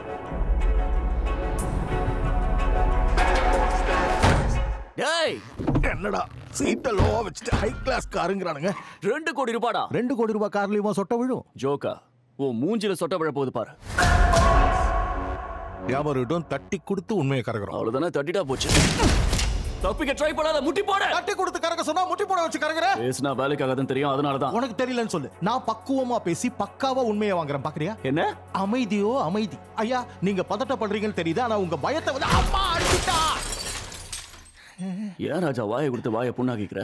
டேய் என்னடா சீட்டை லோவா வச்சுட்டு ஹை கிளாஸ் காருங்கிறானுங்க ரெண்டு கோடி ரூபாடா ரெண்டு கோடி ரூபாய் கார்லயுமா சொட்ட விழும் ஜோக்கா உன் மூஞ்சில சொட்ட விழ போகுது பாரு வியாபாரம் தட்டி கொடுத்து உண்மையை கறக்குறோம் அவ்வளவுதானே தட்டிட்டா போச்சு தப்பிக்க ட்ரை பண்ணாத முட்டி போட தட்டி கொடுத்து கறக்க சொன்னா முட்டி போட வச்சு கறக்குற பேசினா வேலைக்காகதான் தெரியும் அதனால தான் உனக்கு தெரியலன்னு சொல்லு நான் பக்குவமா பேசி பக்காவா உண்மையை வாங்குறேன் பாக்குறியா என்ன அமைதியோ அமைதி ஐயா நீங்க பதட்டப்படுறீங்கன்னு தெரியுது ஆனா உங்க பயத்தை வந்து அம்மா அடிச்சுட்டா ஏன் ராஜா வாயை கொடுத்து வாயை புண்ணாக்கிக்கிற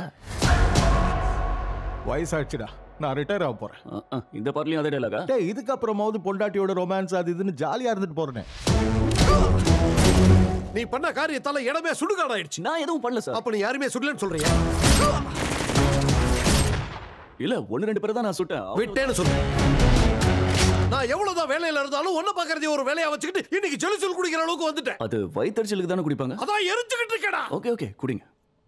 வயசாச்சுடா நான் ரிட்டையர் ஆக போறேன் அஹ், அஹ், இந்த பாட்டுலயும் அதே டைலாகா டேய் இதுக்கப்புறமாவது பொண்டாட்டியோட ரொமான்ஸ் அது இதுன்னு ஜாலியா இருந்துட்டு போறேன் நீ பண்ண காரியத்தால இடமே சுடுகாடாயிடுச்சு நான் எதுவும் பண்ணல சார் அப்ப நீ யாருமே சுடலன்னு சொல்றியா இல்ல ஒன்னு ரெண்டு பேர் தான் நான் சுட்டேன் விட்டேன்னு சொல்லு நான் எவ்வளவுதான் வேலையில இருந்தாலும் ஒன்ன பாக்குறதே ஒரு வேலையா வச்சுக்கிட்டு இன்னைக்கு ஜெலுசல் குடிக்கிற அளவுக்கு வந்துட்டேன் அது வயிற்றுச்சலுக்கு தானே குடிப்பாங்க அதான் எரிஞ்சுக்கிட்டு இருக்கேடா ஓகே ஓகே குடிங்க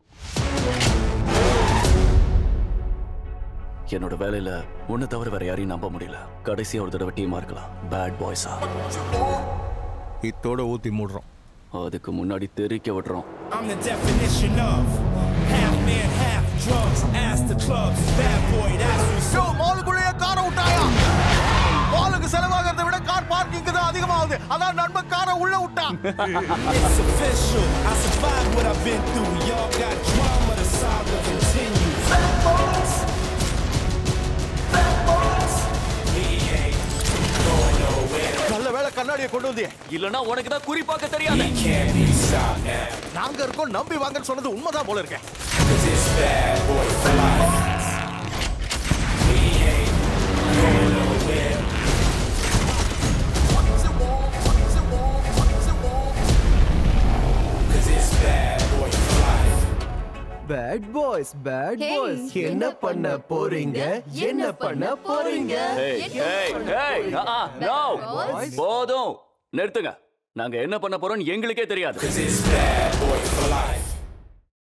என்னோட வேலையில ஒண்ணு தவிர வேற யாரையும் நம்ப முடியல கடைசியா ஒரு தடவை டீமா இருக்கலாம் பேட் பாய்ஸா இத்தோட ஊத்தி மூடுறோம் அதுக்கு முன்னாடி தெரிக்க விடுறோம் I'm the definition of half man, half drugs. Ask the clubs, bad boy, that's what's மாலுக்குள்ளேயே காரை விட்டாயா மாலுக்கு செலவாகிறத விட கார் பார்க்கிங் தான் அதிகமாகுது அதான் நண்பன் காரை உள்ள விட்டான் It's official. I survived what I've been through. Y'all got drama, the saga continues. boys. We ain't going nowhere. நல்ல வேளை கண்ணாடியை கொண்டு வந்தியே இல்லனா உனக்கு தான் குறி பார்க்க தெரியாது We can't be stopped now. நாங்க இருக்கோம் நம்பி வாங்கன்னு சொன்னது உண்மைதான் போல இருக்கேன் Cause it's bad boy for life. We ain't going nowhere. Cause it's bad boy for life. Bad boys bad Hey, boys என்ன என்ன பண்ண பண்ண போறீங்க என்ன பண்ண போறீங்க ஏய் ஏய் ஏய் ஆ நோ போதும் நிறுத்துங்க நாங்க என்ன பண்ண போறோம்னு எங்களுக்கே தெரியாது Cause it's bad boy for life.